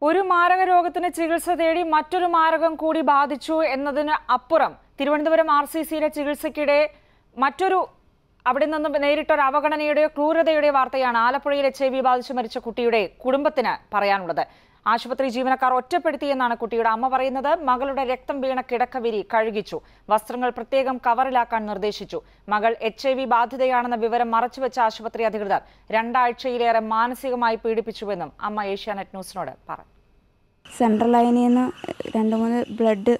ഒരു മാരക രോഗത്തിന് ചികിത്സ തേടി മറ്റൊരു മാരകം കൂടി ബാധിച്ചു എന്നതിന് അപ്പുറം തിരുവനന്തപുരം ആർ സി സിയിലെ ചികിത്സയ്ക്കിടെ മറ്റൊരു അവിടെ നിന്നും നേരിട്ട ഒരു അവഗണനയുടെയോ ക്രൂരതയുടെയോ വാർത്തയാണ് ആലപ്പുഴയിൽ എച്ച് ഐ വി ബാധിച്ച് മരിച്ച കുട്ടിയുടെ കുടുംബത്തിന് പറയാനുള്ളത് ആശുപത്രി ജീവനക്കാർ ഒറ്റപ്പെടുത്തിയെന്നാണ് കുട്ടിയുടെ അമ്മ പറയുന്നത് മകളുടെ രക്തം വീണ കിടക്കവിരി കഴുകിച്ചു വസ്ത്രങ്ങൾ പ്രത്യേകം കവറിലാക്കാൻ നിർദ്ദേശിച്ചു മകൾ എച്ച് ഐ വി ബാധിതയാണെന്ന വിവരം മറച്ചുവെച്ച ആശുപത്രി അധികൃതർ രണ്ടാഴ്ചയിലേറെ മാനസികമായി പീഡിപ്പിച്ചുവെന്നും അമ്മ ഏഷ്യാനെറ്റ് ന്യൂസിനോട് പറഞ്ഞു സെൻട്രൽ ലൈനിൽ നിന്ന് രണ്ട് മൂന്ന് ബ്ലഡ്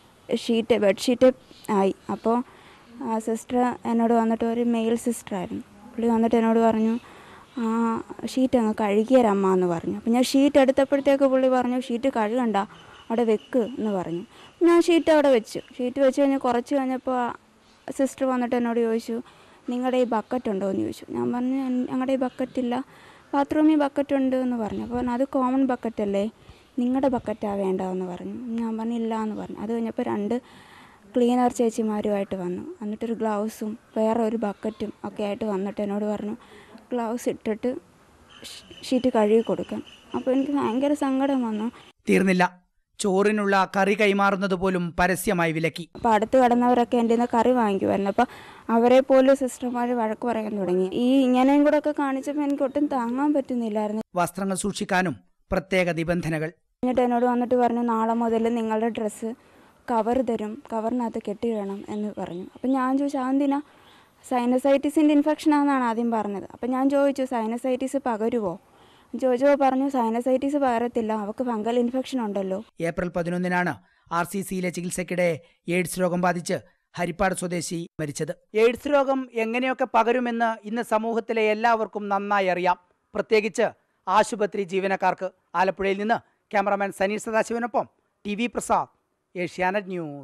ഷീറ്റ് ബെഡ്ഷീറ്റ് ആയി അപ്പോൾ ആ സിസ്റ്റർ എന്നോട് വന്നിട്ട് ഒരു മെയിൽ സിസ്റ്ററായിരുന്നു പുള്ളി വന്നിട്ട് എന്നോട് പറഞ്ഞു ആ ഷീറ്റ് അങ്ങ് കഴുകിയരമ്മ എന്ന് പറഞ്ഞു അപ്പോൾ ഞാൻ ഷീറ്റ് എടുത്തപ്പോഴത്തേക്ക് പുള്ളി പറഞ്ഞു ഷീറ്റ് കഴുകണ്ട അവിടെ വെക്ക് എന്ന് പറഞ്ഞു ഞാൻ ഷീറ്റ് അവിടെ വെച്ചു ഷീറ്റ് വെച്ച് കഴിഞ്ഞ് കുറച്ച് കഴിഞ്ഞപ്പോൾ സിസ്റ്റർ വന്നിട്ട് എന്നോട് ചോദിച്ചു നിങ്ങളുടെ ഈ ബക്കറ്റ് ഉണ്ടോ എന്ന് ചോദിച്ചു ഞാൻ പറഞ്ഞു "എൻ- ഞങ്ങളുടെ ഈ ബക്കറ്റ് ഇല്ല ബാത്റൂമിൽ ബക്കറ്റ് ഉണ്ട് എന്ന് പറഞ്ഞു അപ്പോൾ അത് കോമൺ ബക്കറ്റ് അല്ലേ നിങ്ങളുടെ ബക്കറ്റാണ് വേണ്ടതെന്ന് പറഞ്ഞു ഞാൻ പറഞ്ഞു ഇല്ല എന്ന് പറഞ്ഞു അത് കഴിഞ്ഞപ്പോൾ രണ്ട് ക്ലീനർ ചേച്ചിമാരുമായിട്ട് വന്നു എന്നിട്ടൊരു ഗ്ലൗസും വേറെ ഒരു ബക്കറ്റും ഒക്കെ ആയിട്ട് വന്നിട്ട് എന്നോട് പറഞ്ഞു ഗ്ലൗസ് ഇട്ടിട്ട് ഷ്- ഷീറ്റ് കഴുകി കൊടുക്കാൻ അപ്പോൾ എനിക്ക് ഭയങ്കര സങ്കടം വന്നു തീർന്നില്ല ചോറിനുള്ള കറി കൈമാറുന്നത് പോലും പരസ്യമായി വിലക്കി അപ്പോൾ അടുത്ത് കിടന്നവരൊക്കെ എൻ്റെ നിന്ന് കറി വാങ്ങിക്കുമായിരുന്നു അപ്പോൾ അവരെ പോലും സിസ്റ്റർമാർ വഴക്ക് പറയാൻ തുടങ്ങി ഈ ഇങ്ങനെയും കൂടെ ഒക്കെ കാണിച്ചപ്പോൾ എനിക്ക് ഒട്ടും താങ്ങാൻ പറ്റുന്നില്ലായിരുന്നു വസ്ത്രങ്ങൾ സൂക്ഷിക്കാനും പ്രത്യേക നിബന്ധനകൾ എന്നിട്ട് എന്നോട് വന്നിട്ട് പറഞ്ഞു നാളെ മുതൽ നിങ്ങളുടെ ഡ്രസ്സ് കവർ തരും കവറിനകത്ത് കെട്ടിയിടണം എന്ന് പറഞ്ഞു അപ്പം ഞാൻ ചോദിച്ചു അതെന്തിനാ സൈനസൈറ്റിസിൻ്റെ ഇൻഫെക്ഷൻ ആണെന്നാണ് ആദ്യം പറഞ്ഞത് അപ്പം ഞാൻ ചോദിച്ചു സൈനസൈറ്റിസ് പകരുമോ ചോദിച്ചപ്പോൾ പറഞ്ഞു സൈനസൈറ്റിസ് പകരത്തില്ല അവൾക്ക് ഫംഗൽ ഇൻഫെക്ഷൻ ഉണ്ടല്ലോ ഏപ്രിൽ പതിനൊന്നിനാണ് ആർ സി സിയിലെ ചികിത്സയ്ക്കിടെ എയ്ഡ്സ് രോഗം ബാധിച്ച് ഹരിപ്പാട് സ്വദേശി മരിച്ചത് എയ്ഡ്സ് രോഗം എങ്ങനെയൊക്കെ പകരുമെന്ന് ഇന്ന് സമൂഹത്തിലെ എല്ലാവർക്കും നന്നായി അറിയാം പ്രത്യേകിച്ച് ആശുപത്രി ജീവനക്കാർക്ക് ആലപ്പുഴയിൽ നിന്ന് ക്യാമറാമാൻ സനീർ സദാശിവനൊപ്പം T V Prasad Asianet news